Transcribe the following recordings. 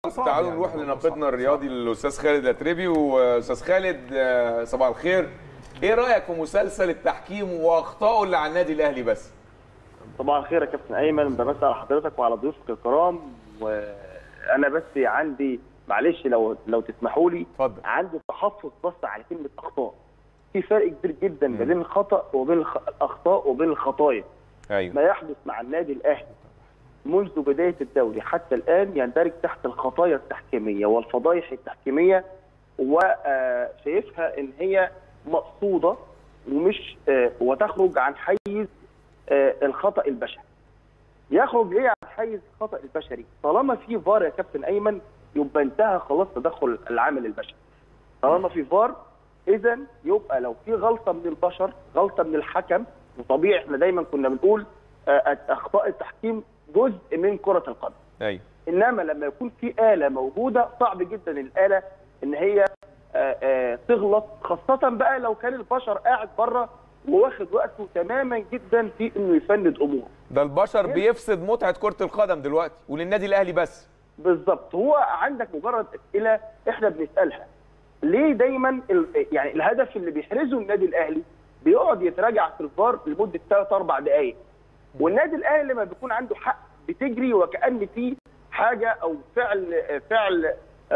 صعب تعالوا يعني، نروح الموضوع لناقدنا صعب. الرياضي الاستاذ خالد اتربي واستاذ خالد آه، صباح الخير ايه رايك في مسلسل التحكيم واخطائه اللي على النادي الاهلي بس طبعا الخير يا كابتن ايمن بمسي على حضرتك وعلى ضيوفك الكرام وانا بس عندي معلش لو لو تسمحوا لي اتفضل عندي تحفظ بس على كلمه اخطاء في فرق كبير جدا ما بين الخطا وبين الخ- الاخطاء وبين الخطايا ايوه ما يحدث مع النادي الاهلي منذ بدايه الدوري حتى الان يندرج تحت الخطايا التحكيميه والفضايح التحكيميه وشايفها ان هي مقصوده ومش آه، وتخرج عن حيز آه، الخطا البشري. يخرج ليه عن حيز الخطا البشري؟ طالما في فار يا كابتن ايمن يبقى انتهى خلاص تدخل العامل البشري. طالما في فار اذا يبقى لو في غلطه من البشر غلطه من الحكم وطبيعي احنا دايما كنا بنقول آه، اخطاء التحكيم جزء من كره القدم. ايوه انما لما يكون في اله موجوده صعب جدا الاله ان هي آه، آه، تغلط خاصه بقى لو كان البشر قاعد بره وواخد وقته تماما جدا في انه يفند امور ده البشر بيفسد متعه كره القدم دلوقتي وللنادي الاهلي بس بالظبط هو عندك مجرد اسئله احنا بنسالها ليه دايما ال- يعني الهدف اللي بيحرزه النادي الاهلي بيقعد يتراجع في الفار لمده ثلاث اربع دقائق والنادي الاهلي لما بيكون عنده حق بتجري وكان في حاجه او فعل فعل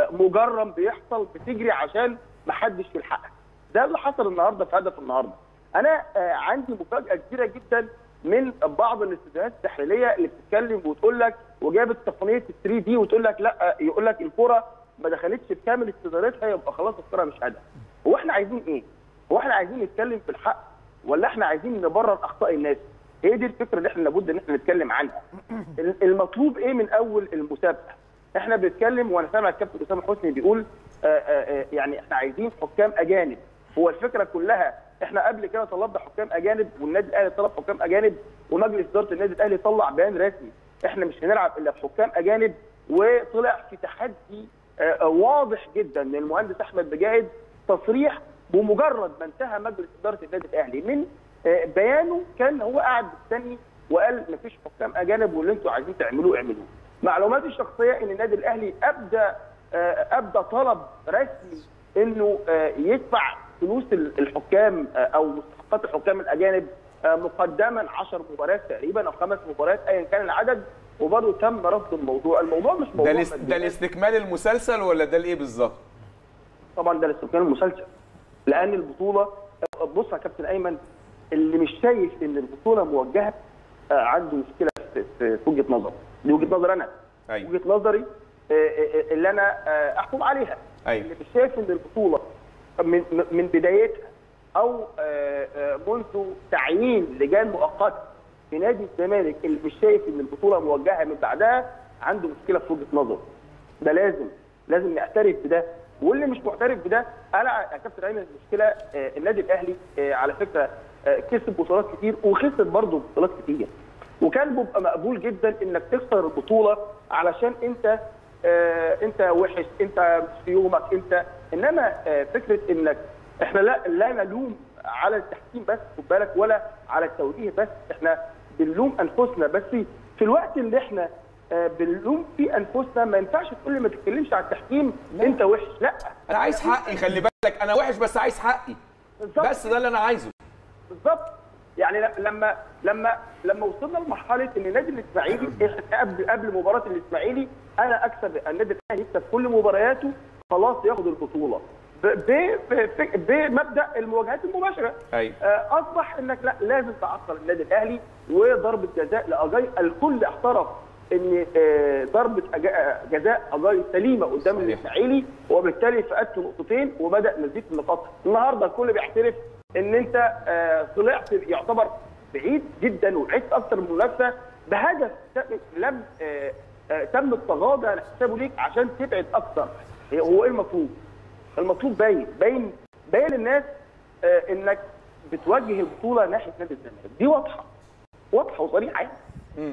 مجرم بيحصل بتجري عشان ما حدش يلحقها ده اللي حصل النهارده في هدف النهارده انا آه، عندي مفاجاه كبيره جدا من بعض الاستوديوهات التحليليه اللي بتتكلم وتقول لك وجابت تقنيه ال 3 دي وتقول لك لا يقول لك الكره ما دخلتش في كامل استدارتها يبقى خلاص الكره مش هدف هو احنا عايزين ايه؟ هو احنا عايزين نتكلم في الحق ولا احنا عايزين نبرر اخطاء الناس؟ هي دي الفكره اللي احنا لابد ان احنا نتكلم عنها. المطلوب ايه من اول المسابقه؟ احنا بنتكلم وانا سامع الكابتن اسامه حسني بيقول آآ آآ يعني احنا عايزين حكام اجانب هو الفكره كلها احنا قبل كده طلبنا حكام اجانب والنادي الاهلي طلب حكام اجانب ومجلس اداره النادي الاهلي طلع بيان رسمي احنا مش هنلعب الا بحكام اجانب وطلع في تحدي آه، واضح جدا من المهندس احمد بجاهد تصريح بمجرد ما انتهى مجلس اداره النادي الاهلي من آه، بيانه كان هو قاعد مستني وقال مفيش حكام اجانب واللي انتوا عايزين تعملوه اعملوه. معلوماتي الشخصيه ان النادي الاهلي ابدى آه، ابدى طلب رسمي انه آه، يدفع فلوس الحكام آه، او مستحقات الحكام الاجانب آه، مقدما 10 مباريات تقريبا او خمس مباريات ايا كان العدد وبرضه تم رفض الموضوع، الموضوع مش موضوع ده الاس- ماديات. ده الاستكمال المسلسل ولا ده الايه بالظبط طبعا ده الاستقلال المسلسل لان البطوله بص يا كابتن ايمن اللي مش شايف ان البطوله موجهه آه، عنده مشكله في في في وجهه نظر دي وجهه نظر انا ايوه وجهه نظري آه، آه، اللي انا آه، احكم عليها أيوة. اللي مش شايف ان البطوله من من بدايتها او آه، آه، منذ تعيين لجان مؤقته في نادي الزمالك اللي مش شايف ان البطوله موجهه من بعدها عنده مشكله في وجهه نظره ده لازم لازم نعترف بده واللي مش معترف بده انا يا كابتن ايمن المشكله آه، النادي الاهلي آه، على فكره آه، كسب بطولات كتير وخسر برضه بطولات كتير وكان بيبقى مقبول جدا انك تخسر البطوله علشان انت آه، انت وحش انت مش في يومك انت انما آه، فكره انك احنا لا لا نلوم على التحكيم بس خد بالك ولا على التوجيه بس احنا بنلوم انفسنا بس في الوقت اللي احنا آه، بنلوم فيه انفسنا ما ينفعش تقول لي ما تتكلمش على التحكيم انت وحش لا انا عايز حقي خلي بالك انا وحش بس عايز حقي بالظبط. بس ده اللي انا عايزه بالظبط يعني ل- لما لما لما وصلنا لمرحله ان نادي الاسماعيلي إحنا قبل قبل مباراه الاسماعيلي انا اكسب النادي الاهلي يكسب كل مبارياته خلاص ياخد البطوله ب- ب- ب- بمبدا المواجهات المباشره ايوه آه، اصبح انك لا لازم تعطل النادي الاهلي وضربه جزاء لاجاي الكل احترف ان آه، ضربه أجا- آه، جزاء اجاي سليمه قدام صحيح. الاسماعيلي وبالتالي فقدت نقطتين وبدا مزيد النقاط النهارده الكل بيعترف ان انت آه، طلعت يعتبر بعيد جدا وبعدت اكثر من المنافسه بهدف لم آه، آه، تم التغاضى عن حسابه ليك عشان تبعد اكثر هو ايه المطلوب؟ المطلوب باين باين باين للناس آه، انك بتوجه البطوله ناحيه نادي الزمالك دي واضحه واضحه وصريحه يعني مم.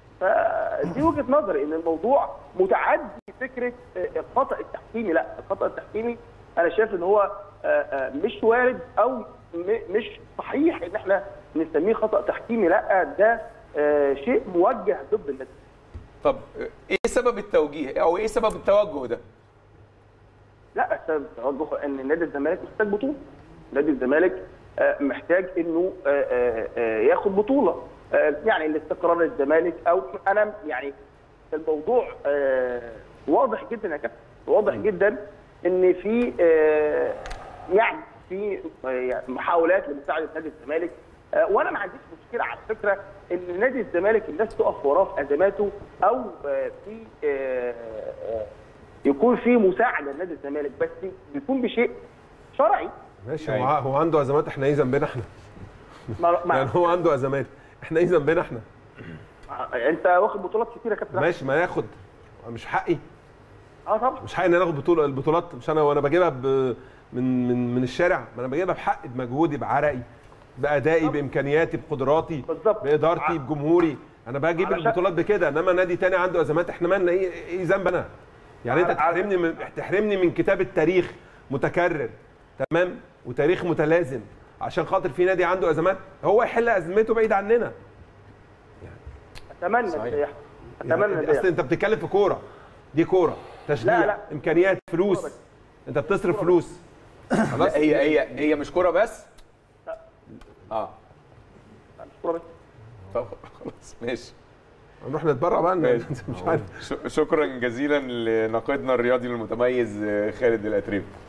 فدي وجهه نظري ان الموضوع متعدي فكره آه، الخطا التحكيمي لا الخطا التحكيمي انا شايف ان هو آه، آه، مش وارد او م- مش صحيح ان احنا نسميه خطا تحكيمي لا ده آه، شيء موجه ضد النادي طب ايه سبب التوجيه او ايه سبب التوجه ده لا السبب التوجه ان نادي الزمالك محتاج بطوله نادي الزمالك آه، محتاج انه آه، آه، آه، ياخد بطوله آه، يعني الاستقرار الزمالك او انا يعني الموضوع آه، واضح جدا يا كابتن واضح جدا ان في آه، يعني في آه، يعني محاولات لمساعده نادي الزمالك آه، وانا ما عنديش مشكله على فكره ان نادي الزمالك الناس تقف وراه في ازماته او آه، في آه، آه، يكون في مساعده لنادي الزمالك بس بيكون بشيء شرعي ماشي هو أيوة. ع- هو عنده ازمات احنا ايه ذنبنا احنا ما ما يعني هو عنده ازمات احنا ايه ذنبنا احنا انت واخد بطولات كتيره يا كابتن ماشي ما ياخد مش حقي اه طبعا مش حقي ان انا اخد بطوله البطولات مش انا وانا بجيبها ب... من من من الشارع ما انا بجيبها بحقي بمجهودي بعرقي بادائي بامكانياتي بقدراتي بالظبط. بادارتي بجمهوري انا بجيب علشان- البطولات بكده انما نادي تاني عنده ازمات احنا مالنا ايه ايه ذنب انا يعني انت على- على- تحرمني من تحرمني من كتابه تاريخ متكرر تمام وتاريخ متلازم عشان خاطر في نادي عنده ازمات هو يحل ازمته بعيد عننا اتمنى صحيح. ده يحصل اتمنى يعني ده اصل يحصل. انت بتتكلم في كوره دي كوره تشجيع لا، لا. امكانيات فلوس كورة بس. انت بتصرف فلوس خلاص لا هي هي هي مش كوره بس اه مش كورة بس. طب خلاص ماشي نروح نتبرع بقى ماشي. مش عارف ش- شكرا جزيلا لناقدنا الرياضي المتميز آه، خالد الاتريبي